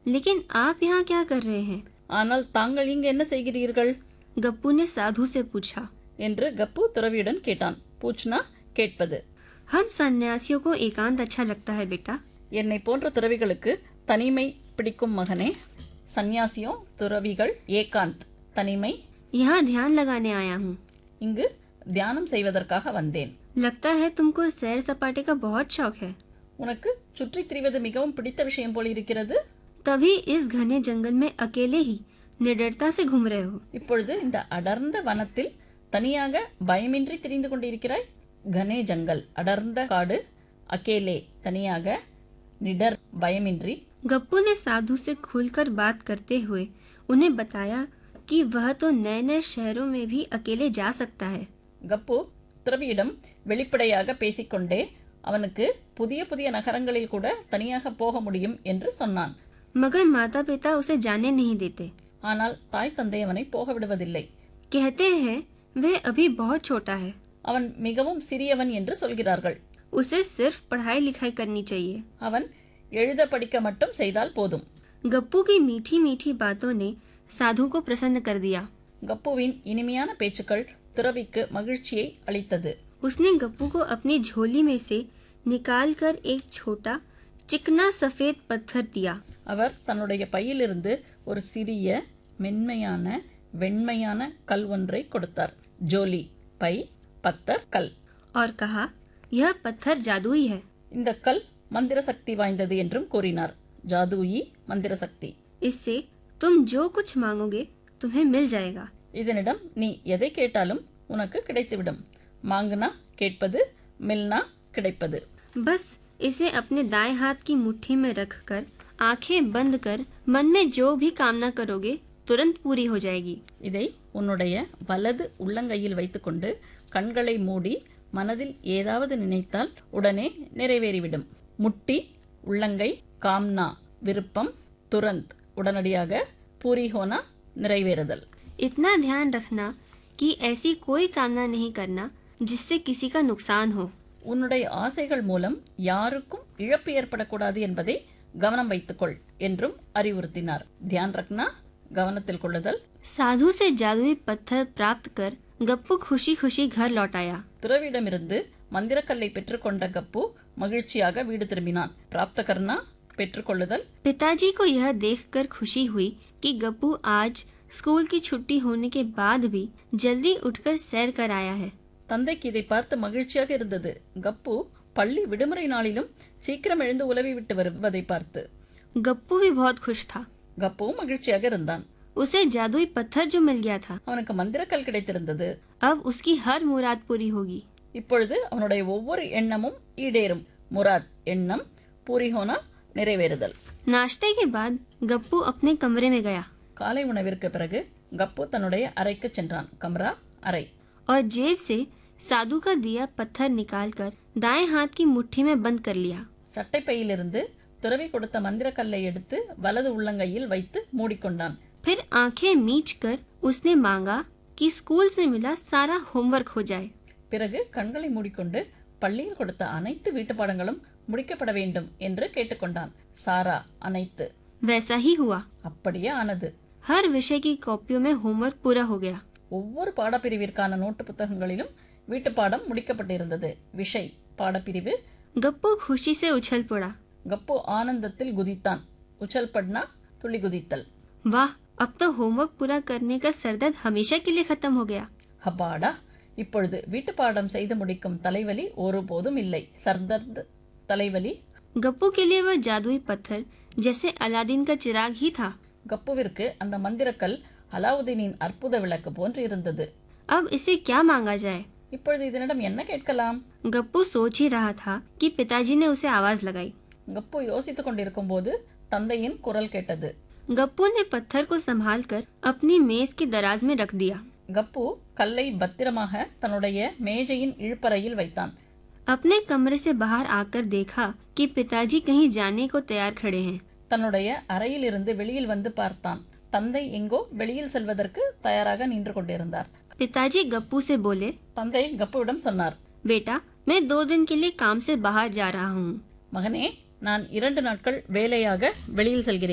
लेकिन आप यहाँ क्या कर रहे हैं ஆனால் தாங்கள் இங்கு என்ன செய்கிறீர்கள் गप्पू ने साधु से पूछा என்று கப்பு துறவியுடன் கேட்டான் பூச்னா கேட்பது हम सन्यासियों को एकांत अच्छा लगता है बेटा என்னை போன்ற துறவிகளுக்கு தனிமை பிடிக்கும் மகனே சந்நியாசியோ துறவிகள் ஏகாந்த் தனிமை यहाँ ध्यान लगाने आया हूँ இங்கு தியானம் செய்வதற்காக வந்தேன் लगता है तुमको सैर सपाटे का बहुत शौक है உனக்கு சுற்றித் திரிவது மிகவும் பிடித்த விஷயம் போல் இருக்கிறது तभी इस घने जंगल में अकेले ही निडरता से घूम रहे हो இப்பொழுது இந்த அடர்ந்த வனத்தில் தனியாக பயமின்றி திரிந்து கொண்டிருக்கிறாய் கனே ஜங்கல் அடர்ந்த காடு அகேலே தனியாக நிடர் பயமின்றி गप्पू ने साधु से खुलकर बात करते हुए उन्हें बताया कि वह तो नए नए शहरों में भी अकेले जा सकता है கப்பு துறவியிடம் வெளிப்படையாக பேசிக்கொண்டே அவனுக்கு புதிய புதிய நகரங்களில் கூட தனியாக போக முடியும் என்று சொன்னான் मगर माता पिता उसे जाने नहीं देते ஆனால் தாய் தந்தை அவனை போக விடுவதில்லை कहते हैं वह अभी बहुत छोटा है அவன் மிகவும் சிறியவன் என்று சொல்கிறார்கள் उसे सिर्फ पढ़ाई लिखाई करनी चाहिए அவன் எழுத படிக்க மட்டும் செய்தால் போதும் गप्पू की मीठी मीठी बातों ने साधु को प्रसन्न कर दिया கப்புவின் இனிமையான பேச்சுக்கள் துறவிக்கு மகிழ்ச்சியை அளித்தது उसने गप्पू को अपनी झोली में से निकालकर एक छोटा चिकना सफेद पत्थर दिया அவர் தன்னுடைய பையிலிருந்து ஒரு சிறிய மென்மையான வெண்மையான கல் ஒன்றை கொடுத்தார் ஜோலி பை பத்தர் கல் और कहा यह पत्थर जादुई है இந்த கல் மந்திர சக்தி வாய்ந்தது என்றும் கூறினார் ஜாதூயி மந்திர சக்தி इससे तुम जो कुछ मांगोगे तुम्हें मिल जाएगा இதனிடம் நீ எதை கேட்டாலும் உனக்கு கிடைத்துவிடும் மாங்குனா கேட்பது மில்னா கிடைப்பது बस इसे अपने दाएं हाथ की मुट्ठी में रखकर आंखें बंद कर मन में जो भी कामना करोगे तुरंत पूरी हो जाएगी இதை உன்னுடைய வலது உள்ளங்கையில் வைத்துக்கொண்டு கண்களை மூடி மனதில் ஏதாவது நினைத்தால் உடனே நிறைவேறிவிடும் முட்டி உள்ளங்கை காம்னா விருப்பம் துரந்த் உடனடியாக பூரி ஹோனா நிறைவேறுதல் इतना ध्यान रखना कि ऐसी कोई कामना नहीं करना जिससे किसी का नुकसान हो உன்னுடைய ஆசைகள் மூலம் யாருக்கும் இழப்பு ஏற்படக்கூடாது என்பதை கவனம் வைத்துக்கொள் என்றும் அறிவுறுத்தினார் தியான் ரக்னா கவனத்தில் கொள்ளுதல் साधु से जादुई पत्थर प्राप्त कर गप्पू खुशी खुशी घर लौट आया துறவியிடமிருந்து மந்திரக்கல்லை பெற்றுக்கொண்ட கப்பு மகிழ்ச்சியாக வீடு திரும்பினான் பிராப்தகர்னா பெற்றுக்கொள்ளுதல் पिताजी को यह देखकर खुशी हुई कि गप्पू आज स्कूल की छुट्टी होने के बाद भी जल्दी उठकर सैर कर आया है தந்தைக்கு இதை பார்த்து மகிழ்ச்சியாக இருந்தது கப்பு பள்ளி விடுமுறை நாளிலும் சீக்கிரம் எழுந்து உலவி விட்டு வருவதை பார்த்து गप्पू भी बहुत खुश था கப்புவும் மகிழ்ச்சியாக இருந்தான் उसे जादुई पत्थर जो मिल गया था அவனுக்கு மந்திரக்கல் கிடைத்திருந்தது अब उसकी हर मुराद पूरी होगी இப்பொழுது அவனுடைய ஒவ்வொரு எண்ணமும் ஈடேறும் முராத் எண்ணம் பூரிஹோனா நிறைவேறுதல் नाश्ते के बाद गप्पू अपने कमरे में गया காலை உணவிற்கு பிறகு கப்பு தன்னுடைய அறைக்கு சென்றான் கம்ரா அறை और जेब से साधु का दिया पत्थर निकालकर दाएं हाथ की मुट्ठी में बंद कर लिया சட்டைப்பையிலிருந்து துறவி கொடுத்த மந்திரக்கல்லை எடுத்து வலது உள்ளங்கையில் வைத்து மூடிக்கொண்டான் फिर आंखें मीच कर उसने मांगा कि स्कूल से मिला सारा होमवर्क हो जाए பிறகு கண்களை மூடிக்கொண்டு பள்ளியில் கொடுத்த அனைத்து வீட்டுப்பாடங்களும் முடிக்கப்பட வேண்டும் என்று கேட்டுக்கொண்டான் சாரா அனைத்து वैसा ही हुआ அப்படியே ஆனது हर विषय की कॉपियों में होमवर्क पूरा हो गया ஒவ்வொரு பாடப்பிரிவிற்கான நோட்டு புத்தகங்களிலும் வீட்டுப்பாடம் முடிக்கப்பட்டிருந்தது விஷய் பாடப்பிரிவு गप्पू खुशी से उछल पड़ा கப்பு ஆனந்தத்தில் குதித்தான் உச்சல் பட்னா துளி குதித்தல் वाह अब तो होमवर्क पूरा करने का सरदर्द हमेशा के लिए खत्म हो गया ஹப்பாடா இப்பொழுது வீட்டுப்பாடம் செய்து முடிக்கும் தலைவலி ஒருபோதும் இல்லை சர்தர்த் தலைவலி गप्पू के लिए वह जादुई पत्थर जैसे अलादीन का चिराग ही था கப்புவிற்கு அந்த மந்திரக்கல் அலாவுதீனின் அற்புத விளக்கு போன்று இருந்தது अब इसे क्या मांगा जाए இப்பொழுது இதனிடம் என்ன கேட்கலாம் गप्पू सोच ही रहा था कि पिताजी ने उसे आवाज लगाई கப்பு யோசித்துக் கொண்டிருக்கும் போது தந்தையின் குரல் கேட்டது गप्पू ने पत्थर को संभालकर अपनी मेज की दराज में रख दिया கப்பு கல்லை பத்திரமாக தன்னுடைய மேஜையின் இழுப்பறையில் வைத்தான் अपने कमरे से बाहर आकर देखा कि पिताजी कहीं जाने को तैयार खड़े हैं தன்னுடைய அறையிலிருந்து வெளியில் வந்து பார்த்தான் தந்தை எங்கோ வெளியில் செல்வதற்கு தயாராக நின்று கொண்டிருந்தார் पिताजी गप्पू से बोले தந்தை கப்புவிடம் சொன்னார் बेटा मैं दो दिन के लिए काम से बाहर जा रहा हूँ மகனே நான் இரண்டு நாட்கள் வேலையாக வெளியில் செல்கிறேன்